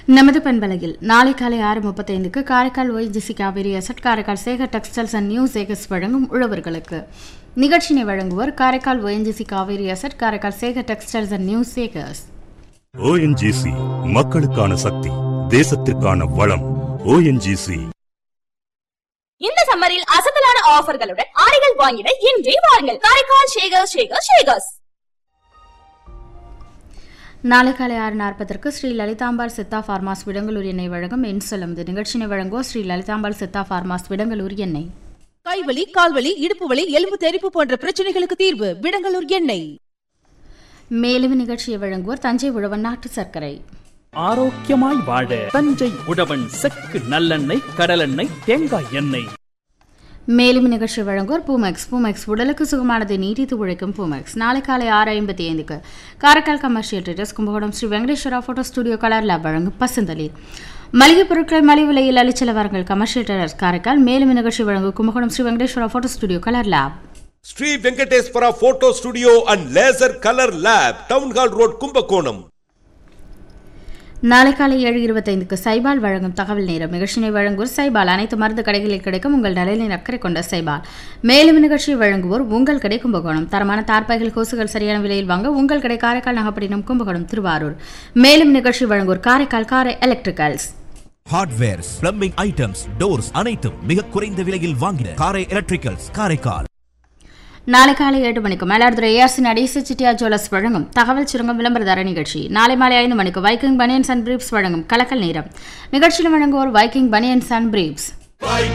நமது பண்பலையில் நாளை காலை ஆறு முப்பத்தைந்துக்கு காரைக்கால் ஒய்ஜிசி Cauvery asset Karaikal Sekar textiles and new Sekars வழங்கும் உழவர்களுக்கு நிகழ்ச்சினை வழங்குவோர் காரைக்கால் ஒய்ஜிசி Cauvery asset Karaikal Sekar textiles and new Sekars ONGC மக்களுக்கான சக்தி தேசத்திற்கான வளம் ஓஎன்ஜிசி இந்த சம்மரில் அசத்தலான ஆஃபர்களுடன் ஆடைகள் வாங்கிட இன்றே வாருங்கள் காரைக்கால் ஷேகர் ஷேகர் ஷேகர்ஸ் நாளை காலை ஆறு நாற்பதற்கு ஸ்ரீ லலிதாம்பாள் சித்தா ஃபார்மாஸ் விடங்களூர் எண்ணெய் வழங்கும் என் சொல்லுவது நிகழ்ச்சினை வழங்குவோர் ஸ்ரீ லலிதாம்பாள் சித்தா ஃபார்மாஸ் விடங்களூர் எண்ணெய் கைவலி கால்வலி இடுப்பு வலி எலும்பு தெறிப்பு போன்ற பிரச்சனைகளுக்கு தீர்வு விடங்கலூர் எண்ணெய் மேலும் நிகழ்ச்சியை வழங்குவோர் தஞ்சை உழவன் நாட்டு சர்க்கரை ஆரோக்கியமாய் வாழ தஞ்சை உழவன் செக்கு நல்லெண்ணெய் கடலெண்ணெய் தேங்காய் எண்ணெய் மேலும் நிகழ்ச்சி வழங்குவோர் பூமெக்ஸ் பூமெக்ஸ் உடலுக்கு சுகமானதை நீட்டித்து உழைக்கும் பூமெக்ஸ் நாளை காலை ஆறு ஐம்பத்தி ஐந்துக்கு Karaikal commercial traders Kumbakonam Sri Venkateswara photo studio colour lab வழங்கும் பசுந்தளிர் மளிகை பொருட்களை மலிவு விலையில் அளிச்சல வாருங்கள் கமர்ஷியல் ட்ரேடர்ஸ் காரைக்கால் மேலும் நிகழ்ச்சி வழங்கும் Kumbakonam Sri Venkateswara photo studio colour lab Sri Venkateswara photo studio and laser colour lab town hall road Kumbakonam நாளை காலை ஏழு இருபத்தைந்துக்கு சைபால் வழங்கும் தகவல் நேரம் நிகழ்ச்சியை வழங்குவோர் சைபால் அனைத்து மருந்து கடைகளில் கிடைக்கும் உங்கள் நலனின் அக்கறை கொண்ட சைபால் மேலும் நிகழ்ச்சியை வழங்குவோர் உங்கள் கடை கும்பகோணம் தரமான தார்பாய்கள் கொசுகள் சரியான விலையில் வாங்க உங்கள் கடை காரைக்கால் நாகப்பட்டினம் கும்பகோணம் திருவாரூர் மேலும் நிகழ்ச்சி வழங்குவோர் Karaikal Karai electricals hardwares plumbing items doors அனைத்தும் மிக குறைந்த விலையில் வாங்கின காரை எலக்ட்ரிக்கல்ஸ் காரைக்கால் நாளை காலை ஏழு மணிக்கு மயிலாடுதுறை ஏஆர்சி நடேச சிட்டியா ஜுவல்லர்ஸ் வழங்கும் தகவல் சுருங்கம் விளம்பரதார நிகழ்ச்சி நாளை மாலை ஐந்து மணிக்கு வைக்கிங் பனியன்ஸ் அண்ட் பிரீப்ஸ் வழங்கும் கலக்கல் நேரம் நிகழ்ச்சியில் வழங்குவோர் வைக்கிங் பனியன்ஸ் அண்ட் பிரீப்ஸ்